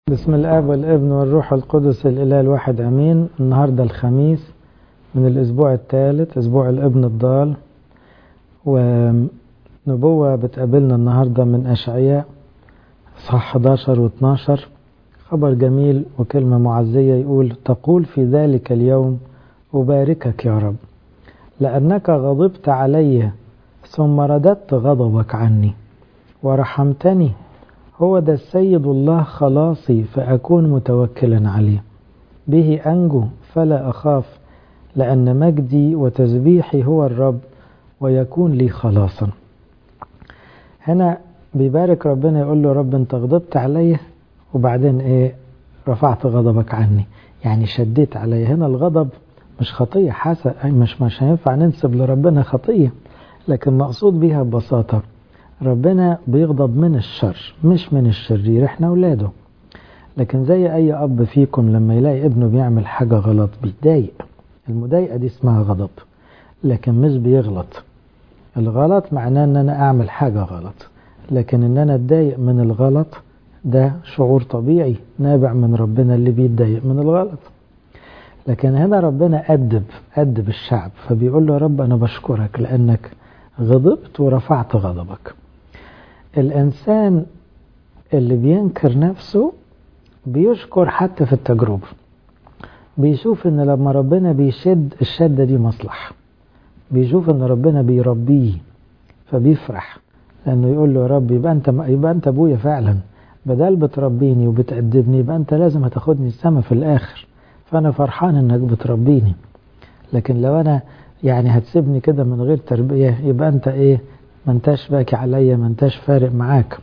بسم الاب والابن والروح القدس الاله الواحد امين النهارده الخميس من الاسبوع الثالث اسبوع الابن الضال ونبوة بتقابلنا النهارده من اشعياء صح 11 و12 خبر جميل وكلمة معزية يقول تقول في ذلك اليوم أباركك يا رب لأنك غضبت علي ثم رددت غضبك عني ورحمتني هو ده السيد الله خلاصي فأكون متوكلا عليه به أنجو فلا أخاف لأن مجدي وتسبيحي هو الرب ويكون لي خلاصا هنا بيبارك ربنا يقول له رب انت غضبت عليا وبعدين ايه رفعت غضبك عني يعني شديت عليا هنا الغضب مش خطية حسن مش مش هينفع ننسب لربنا خطية لكن مقصود بيها ببساطة ربنا بيغضب من الشر مش من الشرير احنا اولاده لكن زي اي اب فيكم لما يلاقي ابنه بيعمل حاجة غلط بيتضايق المضايقة دي اسمها غضب لكن مش بيغلط الغلط معناه ان انا اعمل حاجة غلط لكن ان انا اتضايق من الغلط ده شعور طبيعي نابع من ربنا اللي بيتضايق من الغلط لكن هنا ربنا أدب أدب الشعب فبيقول له يا رب أنا بشكرك لأنك غضبت ورفعت غضبك الإنسان اللي بينكر نفسه بيشكر حتى في التجربة بيشوف ان لما ربنا بيشد الشدة دي مصلحة بيشوف ان ربنا بيربيه فبيفرح لانه يقول له يا رب يبقى انت يبقى انت ابويا فعلا بدل بتربيني وبتأدبني يبقى انت لازم هتاخدني السما في الاخر فانا فرحان انك بتربيني لكن لو انا يعني هتسيبني كده من غير تربية يبقى انت ايه ما انتش باكي عليا ما انتش فارق معاك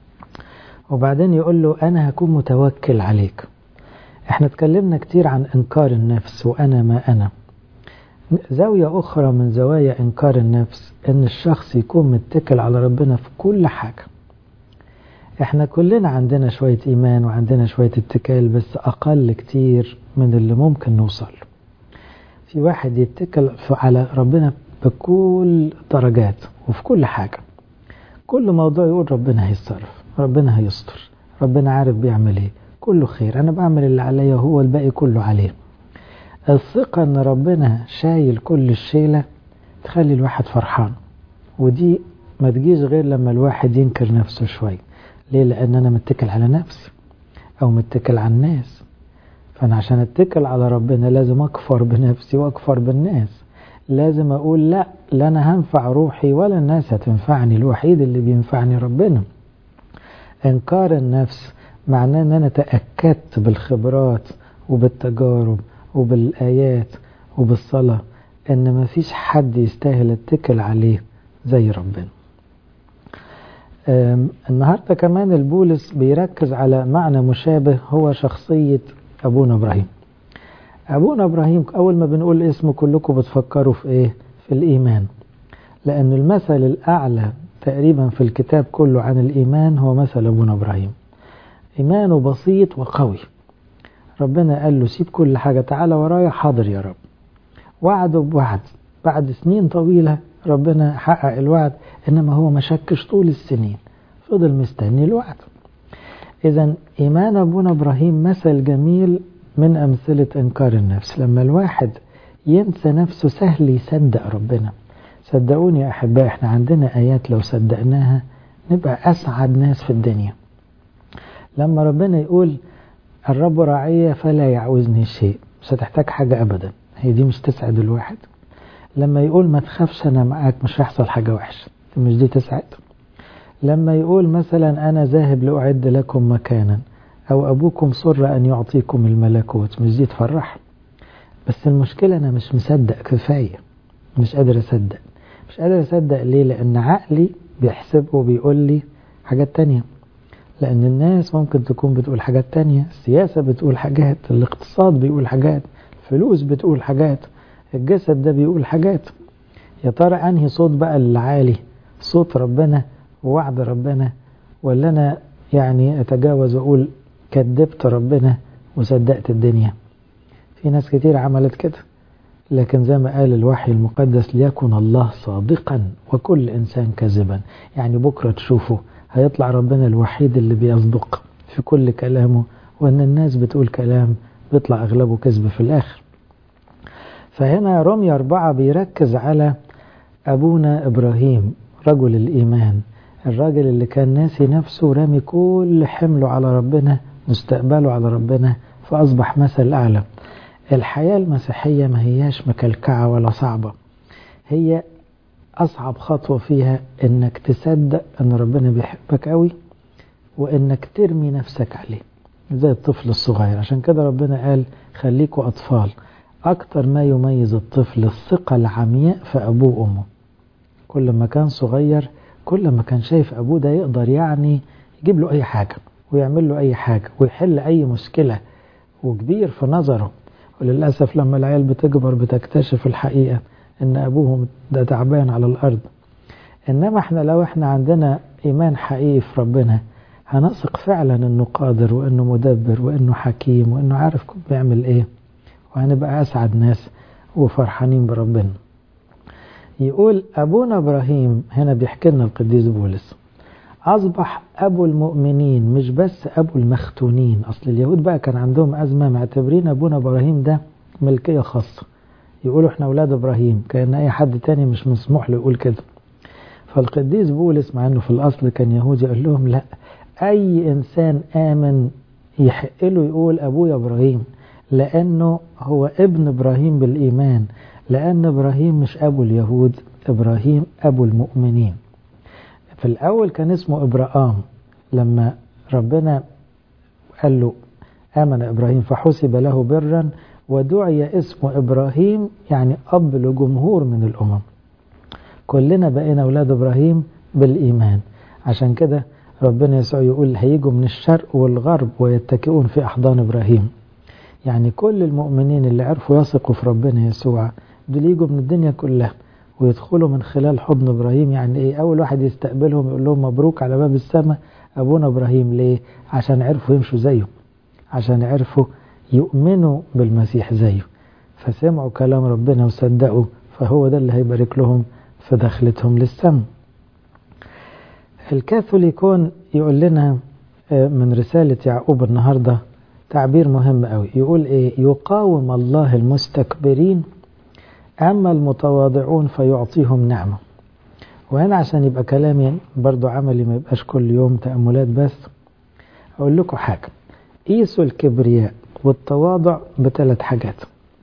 وبعدين يقول له انا هكون متوكل عليك احنا اتكلمنا كتير عن انكار النفس وانا ما انا زاوية اخرى من زوايا انكار النفس ان الشخص يكون متكل على ربنا في كل حاجة احنا كلنا عندنا شوية ايمان وعندنا شوية اتكال بس اقل كتير من اللي ممكن نوصل في واحد يتكل على ربنا بكل درجات وفي كل حاجة كل موضوع يقول ربنا هيتصرف ربنا هيستر ربنا عارف بيعمل ايه كله خير انا بعمل اللي عليا وهو الباقي كله عليه الثقة ان ربنا شايل كل الشيلة تخلي الواحد فرحان ودي ما تجيش غير لما الواحد ينكر نفسه شوي ليه لان انا متكل على نفسي او متكل على الناس فانا عشان اتكل على ربنا لازم اكفر بنفسي واكفر بالناس لازم اقول لا لا انا هنفع روحي ولا الناس هتنفعني الوحيد اللي بينفعني ربنا انكار النفس معناه ان انا تأكدت بالخبرات وبالتجارب وبالآيات وبالصلاة ان مفيش حد يستاهل اتكل عليه زي ربنا النهاردة كمان البولس بيركز على معنى مشابه هو شخصية أبونا إبراهيم أبونا إبراهيم أول ما بنقول اسمه كلكم بتفكروا في إيه في الإيمان لأن المثل الأعلى تقريبا في الكتاب كله عن الإيمان هو مثل أبونا إبراهيم إيمانه بسيط وقوي ربنا قال له سيب كل حاجة تعالى ورايا حاضر يا رب وعده بوعد بعد سنين طويلة ربنا حقق الوعد إنما هو ما شكش طول السنين فضل مستني الوعد إذا إيمان أبونا إبراهيم مثل جميل من أمثلة إنكار النفس لما الواحد ينسى نفسه سهل يصدق ربنا صدقوني يا أحباء إحنا عندنا آيات لو صدقناها نبقى أسعد ناس في الدنيا لما ربنا يقول الرب راعية فلا يعوزني شيء مش هتحتاج حاجة أبدا هي دي مش تسعد الواحد لما يقول ما تخافش أنا معاك مش هيحصل حاجة وحشة مش دي تسعد لما يقول مثلا أنا ذاهب لأعد لكم مكانا أو أبوكم سر أن يعطيكم الملكوت مش دي تفرح بس المشكلة أنا مش مصدق كفاية مش قادر أصدق مش قادر أصدق ليه لأن عقلي بيحسب وبيقول لي حاجات تانية لأن الناس ممكن تكون بتقول حاجات تانية السياسة بتقول حاجات الاقتصاد بيقول حاجات الفلوس بتقول حاجات الجسد ده بيقول حاجات يا ترى أنهي صوت بقى العالي صوت ربنا ووعد ربنا ولا أنا يعني أتجاوز وأقول كذبت ربنا وصدقت الدنيا في ناس كتير عملت كده لكن زي ما قال الوحي المقدس ليكن الله صادقا وكل إنسان كذبا يعني بكرة تشوفه هيطلع ربنا الوحيد اللي بيصدق في كل كلامه وأن الناس بتقول كلام بيطلع أغلبه كذب في الآخر فهنا رمي أربعة بيركز على أبونا إبراهيم رجل الإيمان الراجل اللي كان ناسي نفسه رامي كل حمله على ربنا مستقبله على ربنا فأصبح مثل أعلى الحياة المسيحية ما هياش مكلكعة ولا صعبة هي أصعب خطوة فيها إنك تصدق أن ربنا بيحبك قوي وإنك ترمي نفسك عليه زي الطفل الصغير عشان كده ربنا قال خليكوا أطفال أكتر ما يميز الطفل الثقة العمياء في أبوه وأمه كل ما كان صغير كل ما كان شايف أبوه ده يقدر يعني يجيب له أي حاجة ويعمل له أي حاجة ويحل أي مشكلة وكبير في نظره وللأسف لما العيال بتكبر بتكتشف الحقيقة إن أبوهم ده تعبان على الأرض إنما إحنا لو إحنا عندنا إيمان حقيقي في ربنا هنثق فعلا إنه قادر وإنه مدبر وإنه حكيم وإنه عارف بيعمل إيه وهنبقى أسعد ناس وفرحانين بربنا يقول أبونا إبراهيم هنا بيحكي لنا القديس بولس أصبح أبو المؤمنين مش بس أبو المختونين أصل اليهود بقى كان عندهم أزمة معتبرين أبونا إبراهيم ده ملكية خاصة يقولوا إحنا أولاد إبراهيم كأن أي حد تاني مش مسموح له يقول كده فالقديس بولس مع أنه في الأصل كان يهودي قال لهم لا أي إنسان آمن يحق له يقول أبويا إبراهيم لأنه هو ابن إبراهيم بالإيمان لأن إبراهيم مش أبو اليهود إبراهيم أبو المؤمنين في الأول كان اسمه إبراهام لما ربنا قال له آمن إبراهيم فحسب له برا ودعي اسمه إبراهيم يعني أب لجمهور من الأمم كلنا بقينا أولاد إبراهيم بالإيمان عشان كده ربنا يسوع يقول هيجوا من الشرق والغرب ويتكئون في أحضان إبراهيم يعني كل المؤمنين اللي عرفوا يثقوا في ربنا يسوع دول يجوا من الدنيا كلها ويدخلوا من خلال حضن ابراهيم يعني ايه اول واحد يستقبلهم يقول لهم مبروك على باب السماء ابونا ابراهيم ليه عشان عرفوا يمشوا زيه عشان عرفوا يؤمنوا بالمسيح زيه فسمعوا كلام ربنا وصدقوا فهو ده اللي هيبارك لهم في دخلتهم للسماء الكاثوليكون يقول لنا من رسالة يعقوب النهاردة تعبير مهم قوي يقول ايه يقاوم الله المستكبرين أما المتواضعون فيعطيهم نعمة وهنا عشان يبقى كلامي برضو عملي ما يبقاش كل يوم تأملات بس أقول لكم حاجة قيسوا الكبرياء والتواضع بثلاث حاجات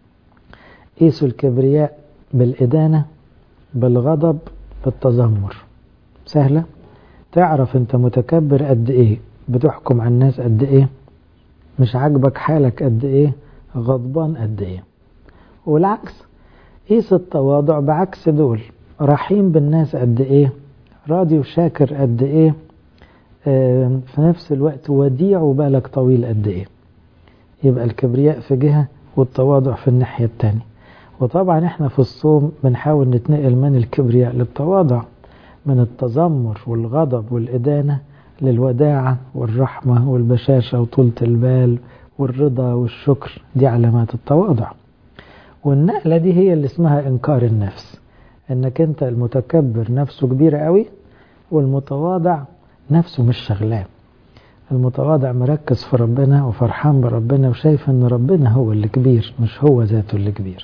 قيسوا الكبرياء بالإدانة بالغضب بالتذمر سهلة تعرف انت متكبر قد ايه بتحكم على الناس قد ايه مش عاجبك حالك قد ايه غضبان قد ايه والعكس قيس التواضع بعكس دول رحيم بالناس قد ايه راضي وشاكر قد ايه آه في نفس الوقت وديع وبالك طويل قد ايه يبقى الكبرياء في جهة والتواضع في الناحية التانية وطبعا احنا في الصوم بنحاول نتنقل من الكبرياء للتواضع من التذمر والغضب والإدانة للوداعة والرحمة والبشاشة وطولة البال والرضا والشكر دي علامات التواضع والنقلة دي هي اللي اسمها إنكار النفس إنك أنت المتكبر نفسه كبيرة قوي والمتواضع نفسه مش شغلان المتواضع مركز في ربنا وفرحان بربنا وشايف ان ربنا هو اللي كبير مش هو ذاته اللي كبير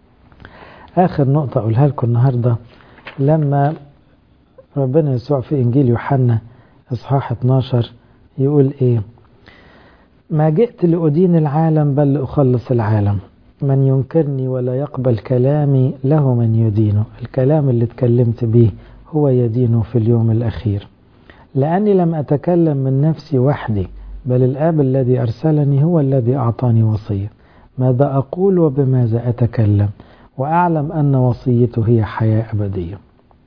اخر نقطة اقولها لكم النهاردة لما ربنا يسوع في انجيل يوحنا اصحاح 12 يقول ايه ما جئت لأدين العالم بل لأخلص العالم من ينكرني ولا يقبل كلامي له من يدينه الكلام اللي اتكلمت به هو يدينه في اليوم الأخير لأني لم أتكلم من نفسي وحدي بل الآب الذي أرسلني هو الذي أعطاني وصية ماذا أقول وبماذا أتكلم وأعلم أن وصيته هي حياة أبدية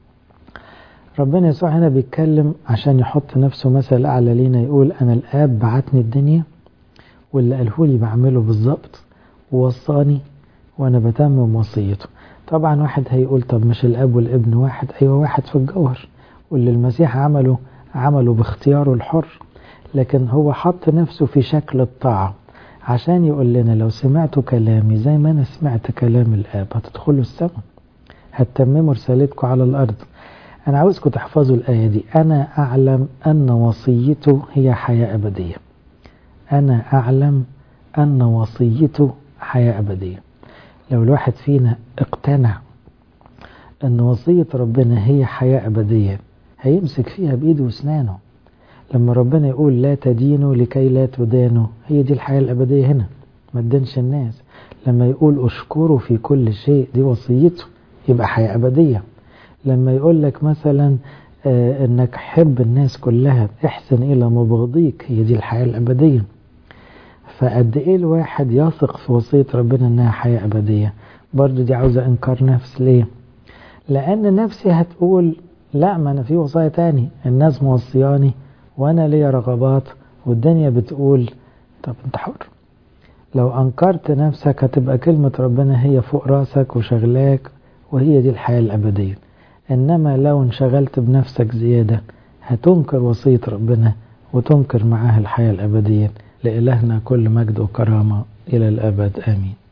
ربنا يسوع هنا بيتكلم عشان يحط نفسه مثل أعلى لينا يقول أنا الآب بعتني الدنيا واللي قاله لي بعمله بالظبط ووصاني وأنا بتمم وصيته طبعا واحد هيقول طب مش الأب والابن واحد أيوة واحد في الجوهر واللي المسيح عمله عمله باختياره الحر لكن هو حط نفسه في شكل الطاعة عشان يقول لنا لو سمعتوا كلامي زي ما أنا سمعت كلام الآب هتدخلوا السماء هتتمموا رسالتكم على الأرض أنا عاوزكم تحفظوا الآية دي أنا أعلم أن وصيته هي حياة أبدية أنا أعلم أن وصيته حياة أبدية لو الواحد فينا اقتنع أن وصية ربنا هي حياة أبدية هيمسك فيها بإيده واسنانه لما ربنا يقول لا تدينوا لكي لا تدانوا هي دي الحياة الأبدية هنا ما تدينش الناس لما يقول أشكره في كل شيء دي وصيته يبقى حياة أبدية لما يقول لك مثلا آه انك حب الناس كلها احسن الى مبغضيك هي دي الحياة الابدية فقد ايه الواحد يثق في وصية ربنا انها حياة ابدية برضو دي عاوزة انكار نفس ليه لان نفسي هتقول لا ما انا في وصايا تاني الناس موصياني وانا ليا رغبات والدنيا بتقول طب انت حر لو انكرت نفسك هتبقى كلمة ربنا هي فوق راسك وشغلاك وهي دي الحياة الابدية إنما لو انشغلت بنفسك زيادة هتنكر وصية ربنا وتنكر معاه الحياة الأبدية لإلهنا كل مجد وكرامة إلى الأبد آمين